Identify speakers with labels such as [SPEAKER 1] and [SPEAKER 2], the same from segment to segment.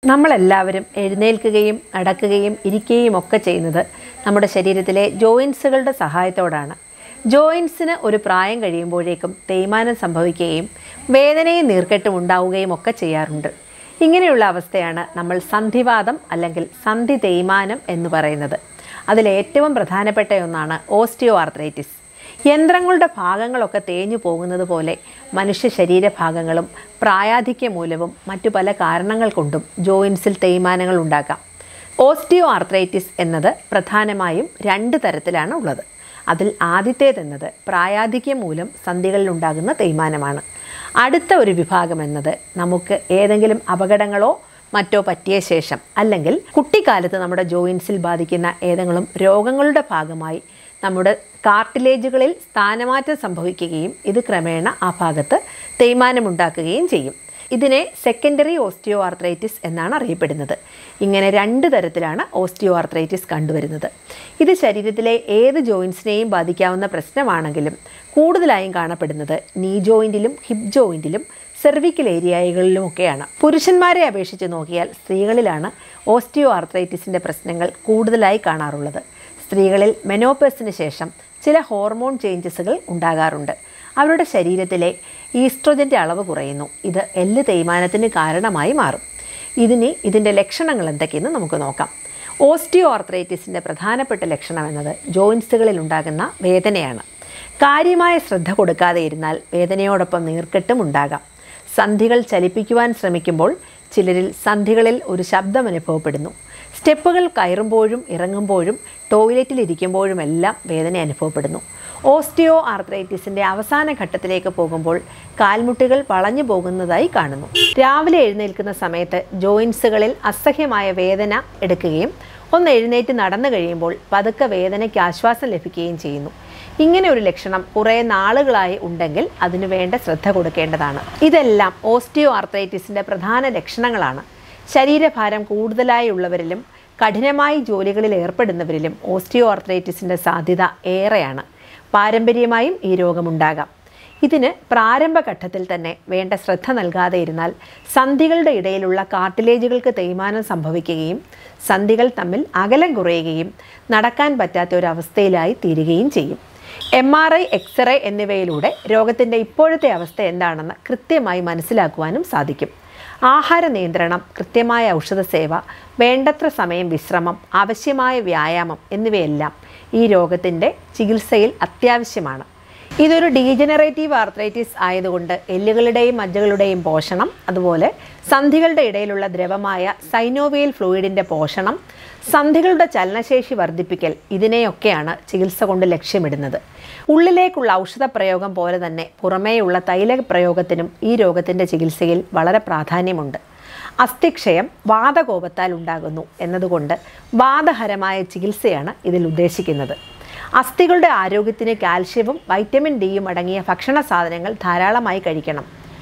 [SPEAKER 1] നമ്മളെല്ലാവരും എഴുന്നേൽക്കുകയും നടക്കുകയും ഇരിക്കുകയും ഒക്കെ ചെയ്യുന്നത് നമ്മുടെ ശരീരത്തിലെ ജോയിൻസുകളുടെ സഹായത്തോടാണ് ജോയിൻസിന് ഒരു പ്രായം കഴിയുമ്പോഴേക്കും തേയ്മാനം സംഭവിക്കുകയും വേദനയും നീർക്കെട്ടും ഉണ്ടാവുകയും ഒക്കെ ചെയ്യാറുണ്ട് ഇങ്ങനെയുള്ള അവസ്ഥയാണ് നമ്മൾ സന്ധിവാദം അല്ലെങ്കിൽ സന്ധി തേയ്മാനം എന്ന് പറയുന്നത് അതിലേറ്റവും പ്രധാനപ്പെട്ട ഒന്നാണ് ഓസ്റ്റിയോ ആർത്രൈറ്റിസ് യന്ത്രങ്ങളുടെ ഭാഗങ്ങളൊക്കെ തേഞ്ഞു പോകുന്നത് പോലെ മനുഷ്യ ശരീരഭാഗങ്ങളും പ്രായാധിക്യം മൂലവും മറ്റു പല കാരണങ്ങൾ കൊണ്ടും ജോയിൻസിൽ തേയ്മാനങ്ങൾ ഉണ്ടാക്കാം ഓസ്റ്റിയോ ആർത്രൈറ്റിസ് എന്നത് പ്രധാനമായും രണ്ട് തരത്തിലാണ് ഉള്ളത് അതിൽ ആദ്യത്തേതെന്നത് പ്രായാധിക്യം മൂലം സന്ധികളിലുണ്ടാകുന്ന തേയ്മാനമാണ് അടുത്ത ഒരു വിഭാഗം എന്നത് നമുക്ക് ഏതെങ്കിലും അപകടങ്ങളോ മറ്റോ പറ്റിയ ശേഷം അല്ലെങ്കിൽ കുട്ടിക്കാലത്ത് നമ്മുടെ ജോയിൻസിൽ ബാധിക്കുന്ന ഏതെങ്കിലും രോഗങ്ങളുടെ ഭാഗമായി നമ്മുടെ കാർട്ടിലേജുകളിൽ സ്ഥാനമാറ്റം സംഭവിക്കുകയും ഇത് ക്രമേണ ആ ഭാഗത്ത് തേയ്മാനമുണ്ടാക്കുകയും ചെയ്യും ഇതിനെ സെക്കൻഡറി ഓസ്റ്റിയോ ആർത്രൈറ്റിസ് എന്നാണ് അറിയപ്പെടുന്നത് ഇങ്ങനെ രണ്ട് തരത്തിലാണ് ഓസ്റ്റിയോ ആർത്രൈറ്റിസ് കണ്ടുവരുന്നത് ഇത് ശരീരത്തിലെ ഏത് ജോയിൻസിനെയും ബാധിക്കാവുന്ന പ്രശ്നമാണെങ്കിലും കൂടുതലായും കാണപ്പെടുന്നത് നീ ജോയിൻറ്റിലും ഹിപ്പ് ജോയിൻറ്റിലും സെർവിക്കൽ ഏരിയകളിലുമൊക്കെയാണ് പുരുഷന്മാരെ അപേക്ഷിച്ച് നോക്കിയാൽ സ്ത്രീകളിലാണ് ഓസ്റ്റിയോ ആർത്രൈറ്റിസിൻ്റെ പ്രശ്നങ്ങൾ കൂടുതലായി കാണാറുള്ളത് സ്ത്രീകളിൽ മെനോപ്പസിന് ശേഷം ചില ഹോർമോൺ ചേഞ്ചസുകൾ ഉണ്ടാകാറുണ്ട് അവരുടെ ശരീരത്തിലെ ഈസ്ട്രോജൻ്റെ അളവ് കുറയുന്നു ഇത് എല്ല് തേയ്മാനത്തിന് കാരണമായി മാറും ഇതിന് ഇതിൻ്റെ ലക്ഷണങ്ങൾ എന്തൊക്കെയെന്ന് നമുക്ക് നോക്കാം ഓസ്റ്റിയോ ആർത്രൈറ്റിസിൻ്റെ പ്രധാനപ്പെട്ട ലക്ഷണം എന്നത് ജോയിൻസുകളിൽ ഉണ്ടാകുന്ന വേദനയാണ് കാര്യമായ ശ്രദ്ധ കൊടുക്കാതെ ഇരുന്നാൽ വേദനയോടൊപ്പം നീർക്കെട്ടും ഉണ്ടാകാം സന്ധികൾ ചലിപ്പിക്കുവാൻ ശ്രമിക്കുമ്പോൾ ചിലരിൽ സന്ധികളിൽ ഒരു ശബ്ദം അനുഭവപ്പെടുന്നു സ്റ്റെപ്പുകൾ കയറുമ്പോഴും ഇറങ്ങുമ്പോഴും ടോയ്ലറ്റിൽ ഇരിക്കുമ്പോഴുമെല്ലാം വേദന അനുഭവപ്പെടുന്നു ഓസ്റ്റിയോ ആർത്രൈറ്റിസിൻ്റെ അവസാന ഘട്ടത്തിലേക്ക് പോകുമ്പോൾ കാൽമുട്ടുകൾ വളഞ്ഞു പോകുന്നതായി കാണുന്നു രാവിലെ എഴുന്നേൽക്കുന്ന സമയത്ത് ജോയിൻസുകളിൽ അസഹ്യമായ വേദന എടുക്കുകയും ഒന്ന് എഴുന്നേറ്റ് നടന്നു കഴിയുമ്പോൾ പതുക്കെ വേദനയ്ക്ക് ആശ്വാസം ലഭിക്കുകയും ചെയ്യുന്നു ഇങ്ങനെ ഒരു ലക്ഷണം കുറേ നാളുകളായി ഉണ്ടെങ്കിൽ അതിനു വേണ്ട ശ്രദ്ധ കൊടുക്കേണ്ടതാണ് ഇതെല്ലാം ഓസ്റ്റിയോ ആർത്രൈറ്റിസിൻ്റെ പ്രധാന ലക്ഷണങ്ങളാണ് ശരീരഭാരം കൂടുതലായി ഉള്ളവരിലും കഠിനമായി ജോലികളിൽ ഏർപ്പെടുന്നവരിലും ഓസ്റ്റിയോ ആർത്രൈറ്റിസിൻ്റെ സാധ്യത ഏറെയാണ് പാരമ്പര്യമായും ഈ രോഗമുണ്ടാകാം ഇതിന് പ്രാരംഭഘട്ടത്തിൽ തന്നെ വേണ്ട ശ്രദ്ധ നൽകാതെ ഇരുന്നാൽ സന്ധികളുടെ ഇടയിലുള്ള കാർട്ടിലേജുകൾക്ക് തേയ്മാനം സംഭവിക്കുകയും സന്ധികൾ തമ്മിൽ അകലം കുറയുകയും നടക്കാൻ പറ്റാത്ത ഒരു അവസ്ഥയിലായി തീരുകയും ചെയ്യും എം ആർ ഐ എക്സ്റേ എന്നിവയിലൂടെ രോഗത്തിൻ്റെ ഇപ്പോഴത്തെ അവസ്ഥ എന്താണെന്ന് കൃത്യമായി മനസ്സിലാക്കുവാനും സാധിക്കും ആഹാര നിയന്ത്രണം കൃത്യമായ ഔഷധ സേവ വേണ്ടത്ര സമയം വിശ്രമം ആവശ്യമായ വ്യായാമം എന്നിവയെല്ലാം ഈ രോഗത്തിൻ്റെ ചികിത്സയിൽ അത്യാവശ്യമാണ് ഇതൊരു ഡീജനറേറ്റീവ് ആർത്രൈറ്റിസ് ആയതുകൊണ്ട് എല്ലുകളുടെയും മജ്ജകളുടെയും പോഷണം അതുപോലെ സന്ധികളുടെ ഇടയിലുള്ള ദ്രവമായ സൈനോവിയൽ ഫ്ലൂയിഡിൻ്റെ പോഷണം സന്ധികളുടെ ചലനശേഷി വർദ്ധിപ്പിക്കൽ ഇതിനെയൊക്കെയാണ് ചികിത്സ കൊണ്ട് ലക്ഷ്യമിടുന്നത് ഉള്ളിലേക്കുള്ള ഔഷധ പ്രയോഗം പോലെ തന്നെ പുറമേയുള്ള തൈല പ്രയോഗത്തിനും ഈ രോഗത്തിൻ്റെ ചികിത്സയിൽ വളരെ പ്രാധാന്യമുണ്ട് അസ്ഥിക്ഷയം വാതകോപത്താൽ ഉണ്ടാകുന്നു എന്നതുകൊണ്ട് വാദഹരമായ ചികിത്സയാണ് ഇതിൽ ഉദ്ദേശിക്കുന്നത് അസ്ഥികളുടെ ആരോഗ്യത്തിന് കാൽഷ്യവും വൈറ്റമിൻ ഡിയും അടങ്ങിയ ഭക്ഷണ സാധനങ്ങൾ ധാരാളമായി കഴിക്കണം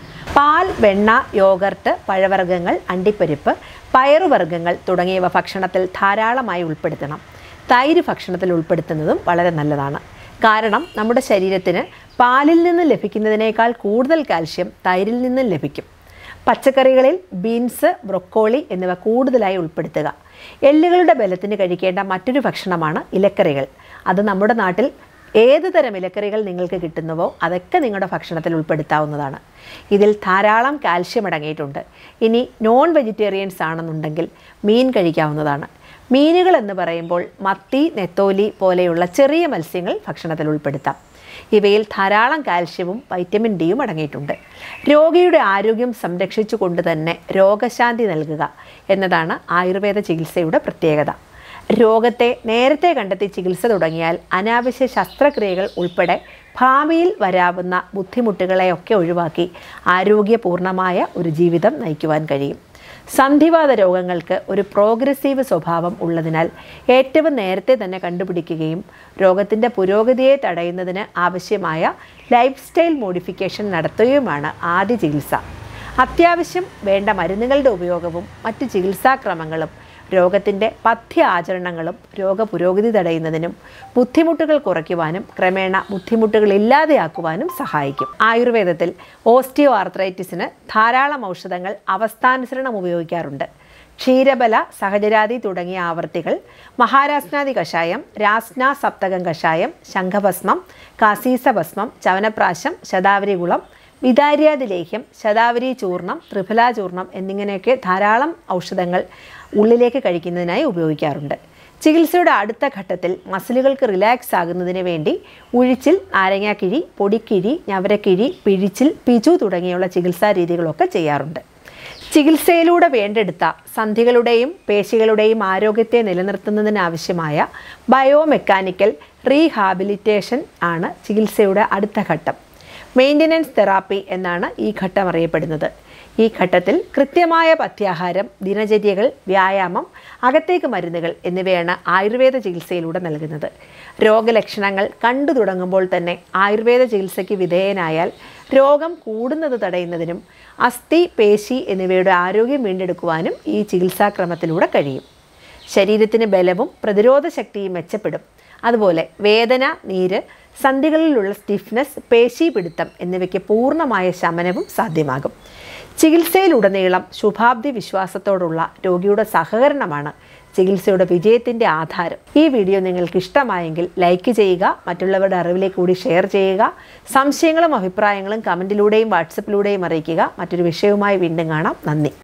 [SPEAKER 1] പാൽ വെണ്ണ യോഗർട്ട് പഴവർഗ്ഗങ്ങൾ അണ്ടിപ്പരിപ്പ് പയറുവർഗ്ഗങ്ങൾ തുടങ്ങിയവ ഭക്ഷണത്തിൽ ധാരാളമായി ഉൾപ്പെടുത്തണം തൈര് ഭക്ഷണത്തിൽ ഉൾപ്പെടുത്തുന്നതും വളരെ നല്ലതാണ് കാരണം നമ്മുടെ ശരീരത്തിന് പാലിൽ നിന്ന് ലഭിക്കുന്നതിനേക്കാൾ കൂടുതൽ കാൽഷ്യം തൈരിൽ നിന്നും ലഭിക്കും പച്ചക്കറികളിൽ ബീൻസ് ബ്രൊക്കോളി എന്നിവ കൂടുതലായി ഉൾപ്പെടുത്തുക എല്ലുകളുടെ ബലത്തിന് കഴിക്കേണ്ട മറ്റൊരു ഭക്ഷണമാണ് ഇലക്കറികൾ അത് നമ്മുടെ നാട്ടിൽ ഏത് തരം ഇലക്കറികൾ നിങ്ങൾക്ക് കിട്ടുന്നുവോ അതൊക്കെ നിങ്ങളുടെ ഭക്ഷണത്തിൽ ഉൾപ്പെടുത്താവുന്നതാണ് ഇതിൽ ധാരാളം കാൽഷ്യം അടങ്ങിയിട്ടുണ്ട് ഇനി നോൺ വെജിറ്റേറിയൻസ് ആണെന്നുണ്ടെങ്കിൽ മീൻ കഴിക്കാവുന്നതാണ് മീനുകൾ എന്ന് പറയുമ്പോൾ മത്തി നെത്തോലി പോലെയുള്ള ചെറിയ മത്സ്യങ്ങൾ ഭക്ഷണത്തിൽ ഉൾപ്പെടുത്താം ഇവയിൽ ധാരാളം കാൽഷ്യവും വൈറ്റമിൻ ഡിയും അടങ്ങിയിട്ടുണ്ട് രോഗിയുടെ ആരോഗ്യം സംരക്ഷിച്ചുകൊണ്ട് തന്നെ രോഗശാന്തി നൽകുക എന്നതാണ് ആയുർവേദ ചികിത്സയുടെ പ്രത്യേകത രോഗത്തെ നേരത്തെ കണ്ടെത്തി ചികിത്സ തുടങ്ങിയാൽ അനാവശ്യ ശസ്ത്രക്രിയകൾ ഉൾപ്പെടെ ഭാവിയിൽ വരാവുന്ന ബുദ്ധിമുട്ടുകളെയൊക്കെ ഒഴിവാക്കി ആരോഗ്യപൂർണമായ ഒരു ജീവിതം നയിക്കുവാൻ കഴിയും സന്ധിവാത രോഗങ്ങൾക്ക് ഒരു പ്രോഗ്രസീവ് സ്വഭാവം ഉള്ളതിനാൽ ഏറ്റവും നേരത്തെ തന്നെ കണ്ടുപിടിക്കുകയും രോഗത്തിൻ്റെ പുരോഗതിയെ തടയുന്നതിന് ആവശ്യമായ ലൈഫ് സ്റ്റൈൽ മോഡിഫിക്കേഷൻ നടത്തുകയുമാണ് ആദ്യ ചികിത്സ അത്യാവശ്യം വേണ്ട മരുന്നുകളുടെ ഉപയോഗവും മറ്റ് ചികിത്സാക്രമങ്ങളും രോഗത്തിൻ്റെ പഥ്യ ആചരണങ്ങളും രോഗപുരോഗതി തടയുന്നതിനും ബുദ്ധിമുട്ടുകൾ കുറയ്ക്കുവാനും ക്രമേണ ബുദ്ധിമുട്ടുകൾ ഇല്ലാതെയാക്കുവാനും സഹായിക്കും ആയുർവേദത്തിൽ ഓസ്റ്റിയോ ആർത്രൈറ്റിസിന് ധാരാളം ഔഷധങ്ങൾ അവസ്ഥാനുസരണം ഉപയോഗിക്കാറുണ്ട് ക്ഷീരബല സഹജരാതി തുടങ്ങിയ ആവർത്തികൾ മഹാരാസ്നാദി കഷായം രാസ്ന സപ്തകം കഷായം ശംഖഭസ്മം കാസീസഭസ്മം ചവനപ്രാശം ശതാവരി കുളം വിതാര്യാദി ലേഹ്യം ശതാവരി ചൂർണം ത്രിഫല ചൂർണം എന്നിങ്ങനെയൊക്കെ ധാരാളം ഔഷധങ്ങൾ ഉള്ളിലേക്ക് കഴിക്കുന്നതിനായി ഉപയോഗിക്കാറുണ്ട് ചികിത്സയുടെ അടുത്ത ഘട്ടത്തിൽ മസിലുകൾക്ക് റിലാക്സ് ആകുന്നതിന് വേണ്ടി ഉഴിച്ചിൽ നാരങ്ങാക്കിഴി പൊടിക്കിഴി ഞവരക്കിഴി പിഴിച്ചിൽ പിജു തുടങ്ങിയുള്ള ചികിത്സാ രീതികളൊക്കെ ചെയ്യാറുണ്ട് ചികിത്സയിലൂടെ വേണ്ടെടുത്ത സന്ധികളുടെയും പേശികളുടെയും ആരോഗ്യത്തെ നിലനിർത്തുന്നതിനാവശ്യമായ ബയോമെക്കാനിക്കൽ റീഹാബിലിറ്റേഷൻ ആണ് ചികിത്സയുടെ അടുത്ത ഘട്ടം മെയിൻ്റനൻസ് തെറാപ്പി എന്നാണ് ഈ ഘട്ടം അറിയപ്പെടുന്നത് ഈ ഘട്ടത്തിൽ കൃത്യമായ പഥ്യാഹാരം ദിനചര്യകൾ വ്യായാമം അകത്തേക്ക് മരുന്നുകൾ എന്നിവയാണ് ആയുർവേദ ചികിത്സയിലൂടെ നൽകുന്നത് രോഗലക്ഷണങ്ങൾ കണ്ടു തുടങ്ങുമ്പോൾ തന്നെ ആയുർവേദ ചികിത്സയ്ക്ക് വിധേയനായാൽ രോഗം കൂടുന്നത് തടയുന്നതിനും അസ്ഥി പേശി എന്നിവയുടെ ആരോഗ്യം വീണ്ടെടുക്കുവാനും ഈ ചികിത്സാക്രമത്തിലൂടെ കഴിയും ശരീരത്തിന് ബലവും പ്രതിരോധ ശക്തിയും മെച്ചപ്പെടും അതുപോലെ വേദന നീര് സന്ധികളിലുള്ള സ്റ്റിഫ്നെസ് പേശീപിടുത്തം എന്നിവയ്ക്ക് പൂർണ്ണമായ ശമനവും സാധ്യമാകും ചികിത്സയിലുടനീളം ശുഭാബ്ദി വിശ്വാസത്തോടുള്ള രോഗിയുടെ സഹകരണമാണ് ചികിത്സയുടെ വിജയത്തിൻ്റെ ആധാരം ഈ വീഡിയോ നിങ്ങൾക്ക് ഇഷ്ടമായെങ്കിൽ ലൈക്ക് ചെയ്യുക മറ്റുള്ളവരുടെ അറിവിലേക്ക് കൂടി ഷെയർ ചെയ്യുക സംശയങ്ങളും അഭിപ്രായങ്ങളും കമൻറ്റിലൂടെയും വാട്സപ്പിലൂടെയും അറിയിക്കുക മറ്റൊരു വിഷയവുമായി വീണ്ടും കാണാം നന്ദി